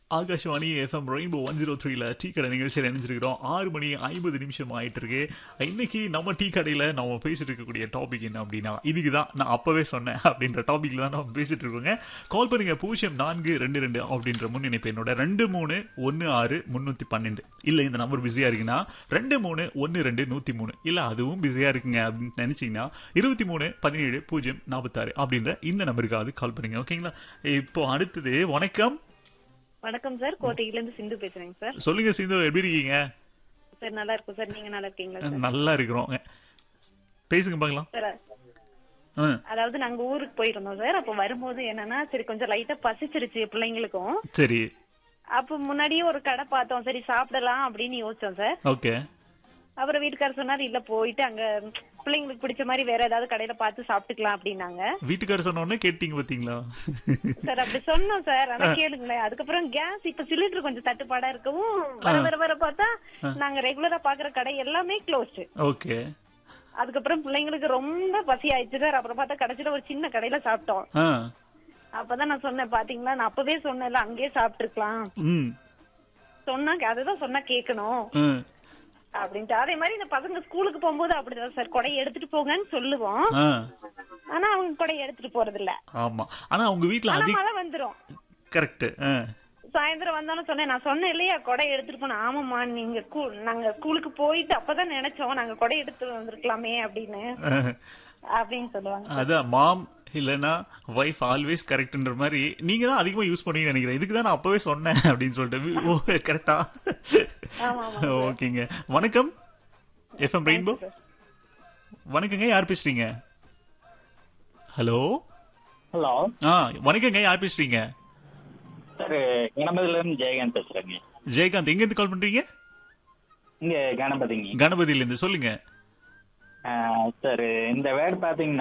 Akashvani FM rainbow one zero த்ரீல tea கடை நிகழ்ச்சியில் இணைஞ்சிருக்கிறோம் ஆறு மணி ஐம்பது நிமிஷம் ஆயிட்டு இருக்கு இன்னைக்கு நம்ம டீ கடையில் நம்ம பேசிட்டு இருக்கக்கூடிய டாபிக் என்ன அப்படின்னா இதுக்கு தான் நான் அப்பவே சொன்னேன் அப்படின்ற டாபிக்ல தான் நம்ம பேசிட்டு இருக்கோங்க கால் பண்ணுங்க பூஜ்ஜியம் நான்கு ரெண்டு ரெண்டு அப்படின்ற முன் இணைப்பு என்னோட ரெண்டு மூணு ஒன்று ஆறு முந்நூற்றி பன்னெண்டு இல்லை இந்த நம்பர் பிஸியாக இருக்குன்னா ரெண்டு மூணு ஒன்று ரெண்டு நூற்றி மூணு இல்லை அதுவும் பிஸியாக இருக்குங்க அப்படின்னு நினச்சிங்கன்னா இருபத்தி மூணு பதினேழு பூஜ்ஜியம் நாற்பத்தாறு அப்படின்ற இந்த நம்பருக்காவது கால் பண்ணுங்க ஓகேங்களா இப்போ அடுத்தது வணக்கம் வணக்கம் சார் கோட்டையில இருந்து சிந்து பேசுறேங்க சார் சொல்லுங்க சிந்து எப்படி இருக்கீங்க சார் நல்லா இருக்கும் சார் நீங்க நல்லா இருக்கீங்களா சார் நல்லா இருக்கிறோம் பேசுங்க பார்க்கலாம் சார் ஆ, அதாவது நாங்க ஊருக்கு போயிருந்தோம் சார் அப்ப வரும்போது என்னன்னா சரி கொஞ்சம் லைட்டா பசிச்சிருச்சு பிள்ளைங்களுக்கும் சரி அப்ப முன்னாடியே ஒரு கடை பார்த்தோம் சரி சாப்பிடலாம் அப்படின்னு யோசிச்சோம் சார் ஓகே அப்புறம் வீட்டுக்காரர் சொன்னாரு இல்ல போயிட்டு அங்க பிள்ளைங்களுக்கு பிடிச்ச மாதிரி வேற ஏதாவது கடையில பார்த்து சாப்பிட்டுக்கலாம் அப்படின்னாங்க வீட்டுக்காரர் சொன்ன உடனே கேட்டீங்க பாத்தீங்களா சார் அப்படி சொன்னோம் சார் ஆனா கேளுங்களேன் அதுக்கப்புறம் கேஸ் இப்ப சிலிண்டர் கொஞ்சம் தட்டுப்பாடா இருக்கவும் வர வர வர பார்த்தா நாங்க ரெகுலரா பாக்குற கடை எல்லாமே க்ளோஸ்ட் ஓகே அதுக்கப்புறம் பிள்ளைங்களுக்கு ரொம்ப பசி ஆயிடுச்சு சார் அப்புறம் பார்த்தா கடைசியில ஒரு சின்ன கடையில சாப்பிட்டோம் ஆ அப்பதான் நான் சொன்னேன் பாத்தீங்களா நான் அப்பவே சொன்னேன்ல அங்கேயே சாப்பிட்டுருக்கலாம் ம் சொன்னா அதுதான் சொன்னா கேட்கணும் ம், அப்படின்ட்டு அதே மாதிரி இந்த பசங்க ஸ்கூலுக்கு போகும்போது அப்படிதான் சார் கொடையை எடுத்துட்டு போங்கன்னு சொல்லுவோம் ஆ ஆனா அவங்க கொடையை எடுத்துட்டு போறது இல்ல ஆமா ஆனா உங்க வீட்ல ஆனா அதிக மழை வந்துரும் கரெக்ட் சாயந்தரம் வந்தாலும் சொன்னேன் நான் சொன்னேன் இல்லையா கொடை எடுத்துட்டு போனேன் ஆமாம்மா நீங்க ஸ்கூல் நாங்க ஸ்கூலுக்கு போயிட்டு அப்பதான் நினைச்சோம் நாங்க கொடை எடுத்து வந்திருக்கலாமே அப்படின்னு அப்படின்னு சொல்லுவாங்க அதான் மாம் இல்லனா வைஃப் ஆல்வேஸ் கரெக்ட்ன்ற மாதிரி நீங்க தான் அதிகமா யூஸ் பண்ணுவீங்கன்னு நினைக்கிறேன் இதுக்கு தான் நான் அப்பவே சொன்னேன் அப்படின்னு சொல்லிட்டு ஓ கரெக்டா ஆமா ஆமா ஓகேங்க வணக்கம் எஃப்எம் ரெயின்போ வணக்கங்க யார் பேசுறீங்க ஹலோ ஹலோ ஆ வணக்கங்க யார் பேசுறீங்க சார் கணபதியில இருந்து ஜெயகாந்த் பேசுறேங்க ஜெயகாந்த் எங்க இருந்து கால் பண்றீங்க இங்க கணபதிங்க கணபதியில இருந்து சொல்லுங்க சார் இந்த வேர்டு பாத்தீங்கன்னா